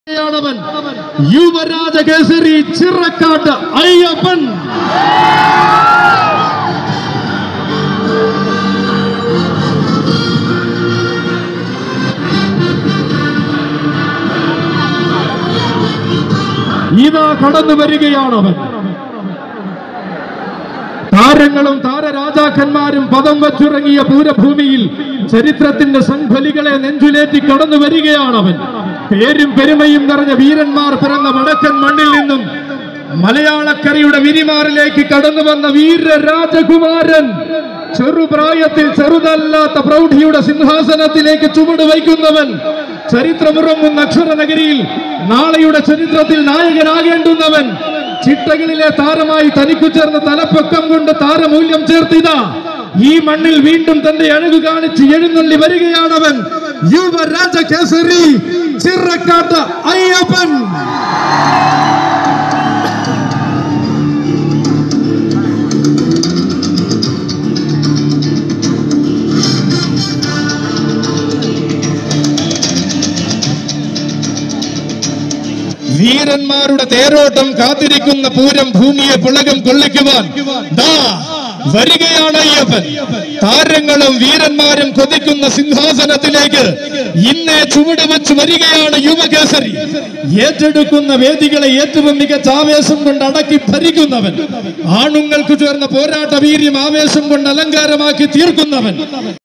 യാണവൻ യുവരാജ കേസരി ചിറക്കാട്ട് അയ്യപ്പൻ ഇതാ കടന്നു വരികയാണവൻ താരങ്ങളും താരരാജാക്കന്മാരും പദം വച്ചിറങ്ങിയ പൂരഭൂമിയിൽ ചരിത്രത്തിന്റെ സംഘലികളെ നെഞ്ചുലേറ്റി കടന്നു വരികയാണവൻ പേരും പെരുമയും നിറഞ്ഞ വീരന്മാർ പിറന്ന വടക്കൻ മണ്ണിൽ നിന്നും മലയാളക്കരയുടെ വിരിമാറിലേക്ക് കടന്നു വന്ന വീര രാജകുമാരൻ ചെറുപ്രായത്തിൽ ചെറുതല്ലാത്ത പ്രൗഢിയുടെ സിംഹാസനത്തിലേക്ക് ചുവട് വയ്ക്കുന്നവൻ ചരിത്രമുറങ്ങുന്ന അക്ഷരനഗരിയിൽ നാളെയുടെ ചരിത്രത്തിൽ നായകനാകേണ്ടുന്നവൻ ചിട്ടകളിലെ താരമായി തനിക്കു ചേർന്ന തലപ്പൊക്കം കൊണ്ട് താരമൂല്യം ചേർത്തിതാ ഈ മണ്ണിൽ വീണ്ടും തന്റെ അഴകു കാണിച്ച് എഴുന്നള്ളി വരികയാണവൻ യുവരാജ കേസരി ചിറക്കാട്ട് അയ്യപ്പൻ വീരന്മാരുടെ തേരോട്ടം കാത്തിരിക്കുന്ന പൂരം ഭൂമിയെ പുളകം കൊള്ളിക്കുവാൻ ദാ വരികയാണ് അയ്യപ്പൻ താരങ്ങളും വീരന്മാരും കൊതിക്കുന്ന സിംഹാസനത്തിലേക്ക് ഇന്നേ ചുവട് വെച്ച് വരികയാണ് യുവകേസരി ഏറ്റെടുക്കുന്ന വേദികളെ ഏറ്റവും മികച്ച ആവേശം കൊണ്ട് അടക്കി ഭരിക്കുന്നവൻ ആണുങ്ങൾക്ക് ചേർന്ന പോരാട്ട വീര്യം ആവേശം കൊണ്ട് അലങ്കാരമാക്കി തീർക്കുന്നവൻ